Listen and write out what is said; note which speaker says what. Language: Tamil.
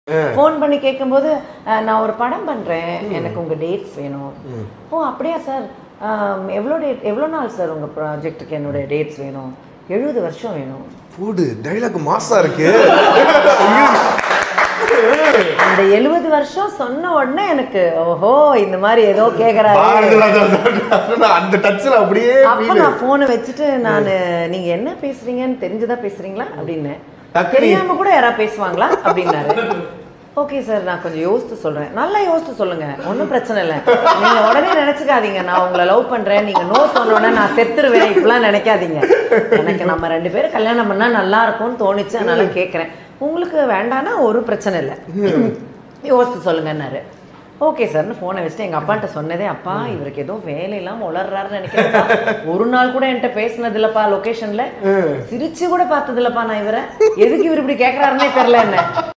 Speaker 1: ஃபோன் பண்ணி கேட்கும்போது அஹ், நான் ஒரு படம் பண்றேன் எனக்கு உங்க டேட்ஸ் வேணும் ஓ அப்படியா சார் எவ்வளோ டேட் எவ்வளோ நாள் சார் உங்க ப்ராஜெக்ட்டுக்கு என்னோட டேட்ஸ் வேணும் எழுபது வருஷம் வேணும்
Speaker 2: போடு டைலாக் மாசா இருக்கு
Speaker 1: அந்த எழுபது வருஷம் சொன்ன உடனே எனக்கு ஓஹோ இந்த மாதிரி ஏதோ கேக்குறாரு
Speaker 2: பாரதிராஜா அந்த டச்ல அப்படியே
Speaker 1: அப்ப
Speaker 2: feel.
Speaker 1: நான் போனை வச்சுட்டு நான் நீங்க என்ன பேசுறீங்கன்னு தெரிஞ்சுதான் பேசுறீங்களா அப்படின்னு
Speaker 2: டக்குனு-
Speaker 1: தெரியாம கூட யாராவது பேசுவாங்களா அப்படின்னாரு ஓகே சார் நான் கொஞ்சம் யோசித்து சொல்றேன் நல்லா யோசித்து சொல்லுங்க ஒன்றும் பிரச்சனை இல்லை நீங்க உடனே நினைச்சுக்காதீங்க நான் உங்களை லவ் பண்றேன் நீங்க நோ சொன்ன உடனே நான் செத்துருவேன் இப்படிலாம் நினைக்காதீங்க எனக்கு நம்ம ரெண்டு பேரும் கல்யாணம் பண்ணா நல்லா இருக்கும்னு தோணுச்சு அதனால கேட்குறேன் உங்களுக்கு வேண்டான்னா ஒரு பிரச்சனை இல்லை யோசித்து சொல்லுங்கன்னாரு ஓகே சார்னு ஃபோனை வச்சுட்டு எங்கள் அப்பான்ட்ட சொன்னதே அப்பா இவருக்கு ஏதோ வேலையெல்லாம் உளர்றாருன்னு நினைக்கிறேன் ஒரு நாள் கூட என்கிட்ட பேசினது இல்லப்பா லொக்கேஷன்ல சிரிச்சு கூட பார்த்தது இல்லப்பா நான் இவரை எதுக்கு இவர் இப்படி கேட்குறாருன்னே தெரில என்ன